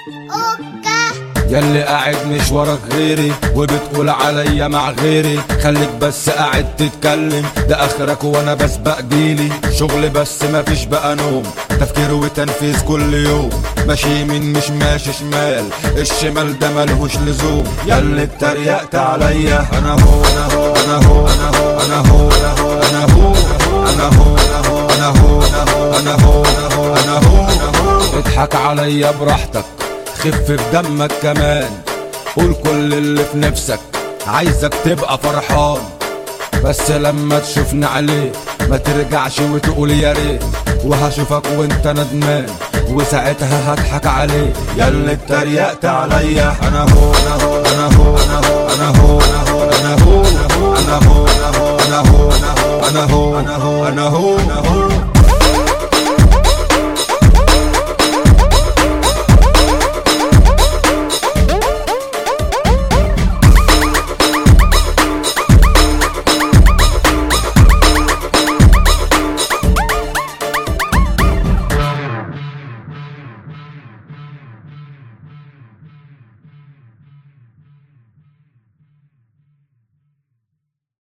ياللي قاعد مش وراك غيري وبتقول عليا مع غيري خليك بس قاعد تتكلم ده اخرك وانا بسبق جيلي شغل بس مفيش بقى نوم تفكير وتنفيذ كل يوم ماشي يمين مش ماشي شمال الشمال ده ملهوش لزوم ياللي اتريقت عليا انا هو انا هو انا هو انا هو انا هو انا هو انا هو انا هو انا هو انا هو انا هو اضحك عليا براحتك خف في دمك كمان قول كل اللي في نفسك عايزك تبقى فرحان بس لما تشوفني عليك ما ترجعش وتقول يا ريت وهشوفك وانت ندمان وساعتها هضحك عليك يا اللي اتريقت عليا انا هو انا هو انا هو انا هو انا هو انا هو انا هو انا هو انا هو انا هو انا هو انا هو انا هو